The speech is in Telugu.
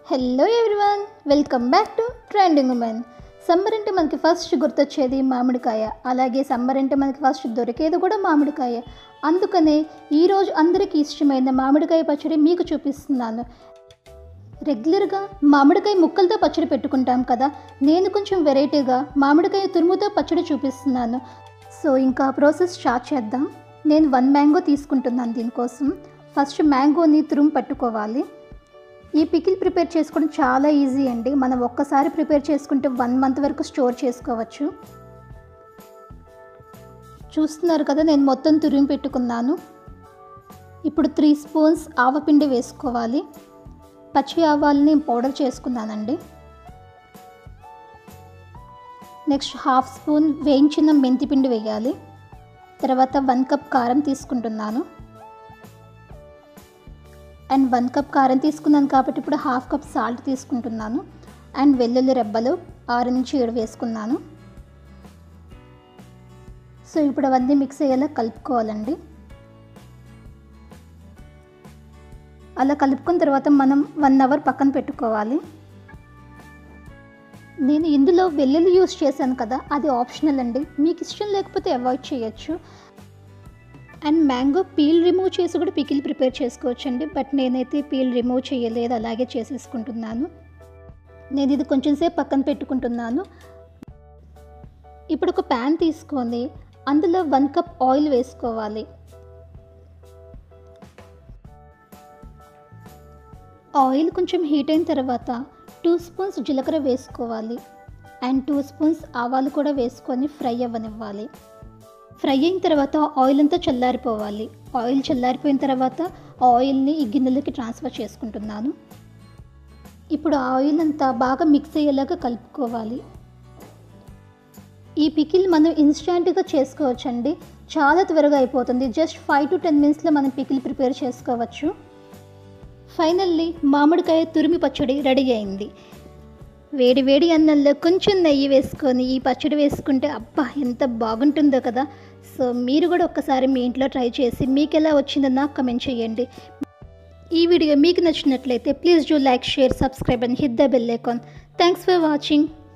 hello everyone welcome back to trending women summer అంటే మనకి ఫస్ట్ గుర్తొచ్చేది మామిడికాయ అలాగే సమ్మర్ అంటే మనకి ఫస్ట్ దొరికేది కూడా మామిడికాయ అందుకనే ఈరోజు అందరికీ ఇష్టమైన మామిడికాయ పచ్చడి మీకు చూపిస్తున్నాను రెగ్యులర్గా మామిడికాయ ముక్కలతో పచ్చడి పెట్టుకుంటాం కదా నేను కొంచెం వెరైటీగా మామిడికాయ తురుముతో పచ్చడి చూపిస్తున్నాను సో ఇంకా ప్రాసెస్ స్టార్ట్ చేద్దాం నేను వన్ మ్యాంగో తీసుకుంటున్నాను దీనికోసం ఫస్ట్ మ్యాంగోని తురుము పట్టుకోవాలి ఈ పికిల్ ప్రిపేర్ చేసుకోవడం చాలా ఈజీ అండి మనం ఒక్కసారి ప్రిపేర్ చేసుకుంటే వన్ మంత్ వరకు స్టోర్ చేసుకోవచ్చు చూస్తున్నారు కదా నేను మొత్తం తురిమి పెట్టుకున్నాను ఇప్పుడు త్రీ స్పూన్స్ ఆవపిండి వేసుకోవాలి పచ్చి ఆవాలని పౌడర్ చేసుకున్నానండి నెక్స్ట్ హాఫ్ స్పూన్ వేయించిన మెంతిపిండి వేయాలి తర్వాత వన్ కప్ కారం తీసుకుంటున్నాను అండ్ వన్ కప్ కారం తీసుకున్నాను కాబట్టి ఇప్పుడు హాఫ్ కప్ సాల్ట్ తీసుకుంటున్నాను అండ్ వెల్లుల్లి రెబ్బలు ఆరు నుంచి ఏడు వేసుకున్నాను సో ఇప్పుడు అవన్నీ మిక్స్ అయ్యేలా కలుపుకోవాలండి అలా కలుపుకున్న తర్వాత మనం వన్ అవర్ పక్కన పెట్టుకోవాలి నేను ఇందులో వెల్లుల్లి యూస్ చేశాను కదా అది ఆప్షనల్ అండి మీకు ఇష్టం లేకపోతే అవాయిడ్ చేయొచ్చు అండ్ మ్యాంగో పీల్ రిమూవ్ చేసి కూడా పికిల్ ప్రిపేర్ చేసుకోవచ్చండి బట్ నేనైతే పీల్ రిమూవ్ చేయలేదు అలాగే చేసేసుకుంటున్నాను నేను ఇది కొంచెం సేపు పక్కన పెట్టుకుంటున్నాను ఇప్పుడు ఒక ప్యాన్ తీసుకొని అందులో వన్ కప్ ఆయిల్ వేసుకోవాలి ఆయిల్ కొంచెం హీట్ అయిన తర్వాత టూ స్పూన్స్ జీలకర్ర వేసుకోవాలి అండ్ టూ స్పూన్స్ ఆవాలు కూడా వేసుకొని ఫ్రై అవ్వనివ్వాలి ఫ్రై అయిన తర్వాత ఆయిల్ అంతా చల్లారిపోవాలి ఆయిల్ చల్లారిపోయిన తర్వాత ఆయిల్ని ఈ గిన్నెలకి ట్రాన్స్ఫర్ చేసుకుంటున్నాను ఇప్పుడు ఆయిల్ అంతా బాగా మిక్స్ అయ్యేలాగా కలుపుకోవాలి ఈ పికిల్ మనం ఇన్స్టాంట్గా చేసుకోవచ్చండి చాలా త్వరగా అయిపోతుంది జస్ట్ ఫైవ్ టు టెన్ మినిట్స్లో మనం పికిల్ ప్రిపేర్ చేసుకోవచ్చు ఫైనల్లీ మామిడికాయ తురిమి పచ్చడి రెడీ అయింది వేడి వేడి అన్నంలో కొంచెం నెయ్యి వేసుకొని ఈ పచ్చడి వేసుకుంటే అబ్బా ఎంత బాగుంటుందో కదా సో మీరు కూడా ఒక్కసారి మీ ఇంట్లో ట్రై చేసి మీకు ఎలా వచ్చిందో నాకు కమెంట్ చేయండి ఈ వీడియో మీకు నచ్చినట్లయితే please do like share subscribe and hit the bell icon thanks for watching